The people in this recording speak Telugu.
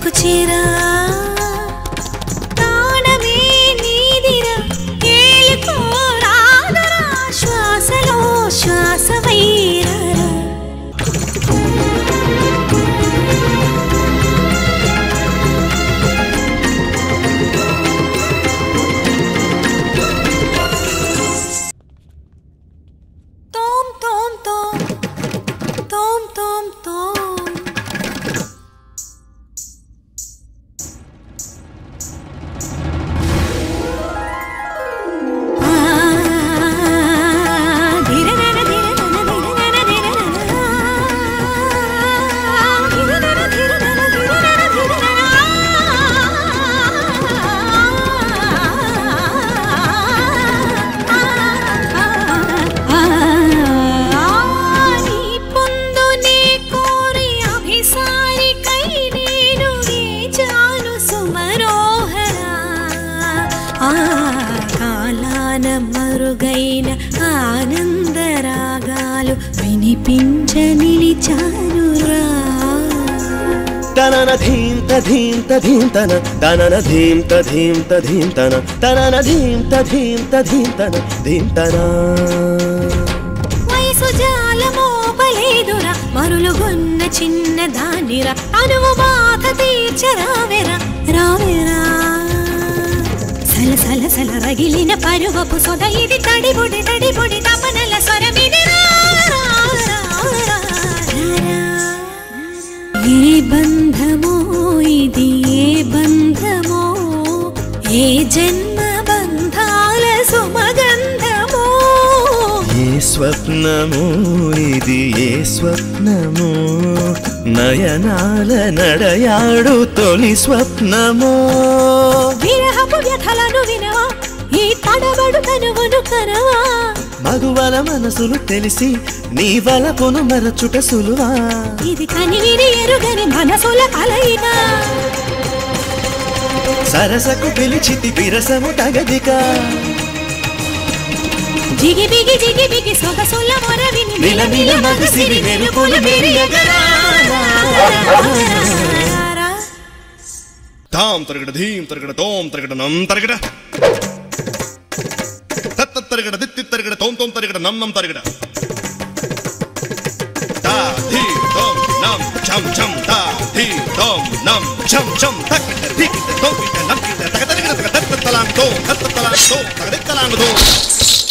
నీకు చేరా ప్రాణమే నీదిరా ఏలుకోరాదరా శ్వాసలో శ్వాస వైరారా తోం తోం తోం తోం తోం తోం కాలాన మరుగైన ఆనందరాగాలు వినిపించ నిలిచానురా తనన ధీం తధీం తధీం తన తనన ధీం తధీం తధీం తన తనన ధీం తధీం తధీం తన ధీం తనా వయసు జాలమోపలేదురా మరులుగొన్న చిన్న దానిరా అనువు బాధ తీర్చరావెరా రావెరా సల సల సల రగిలిన పరువపు సొద ఇది తడిబుడి తడిబుడి తపనల స్వరమిది రా, రా, రా, రా, రా. ఏ బంధమో ఇది ఏ బంధమో ఏ జన్మ బంధాల సుమగంధమో ఏ స్వప్నము ఇది ఏ స్వప్నము నయనాల నడయాడు తొలి స్వప్నము విరహపు వ్యథలను వినవా ఈ తడబడు కనువను కనవా మగువల మనసులు తెలిసి నీ వలపును మరచుట సులువా ఇది కనివిని ఎరుగని మనసుల కలయిక సరసకు పిలిచితి విరసము తగదిక జిగి బిగి జిగి బిగి సొగసుల మొరవిని మిలమిల మగసిరి మెరుపులు మెరియగరా. తాం తరగడ ధీం తరగడ తోం తరగడ నం తరగడ తత్త తరగడ దిత్తి తరగడ తోం తోం తరగడ నం నం తరగడ తా ధీ తోం నం ఛం ఛం తా ధీ తోం నం ఛం ఛం తక్కిట ధికిట తోకిట నంకిట తగ తరగడ తగ తత్త తలాంగ్ తో తత్త తలాంగ్ తో తగ తలాంగ్ తో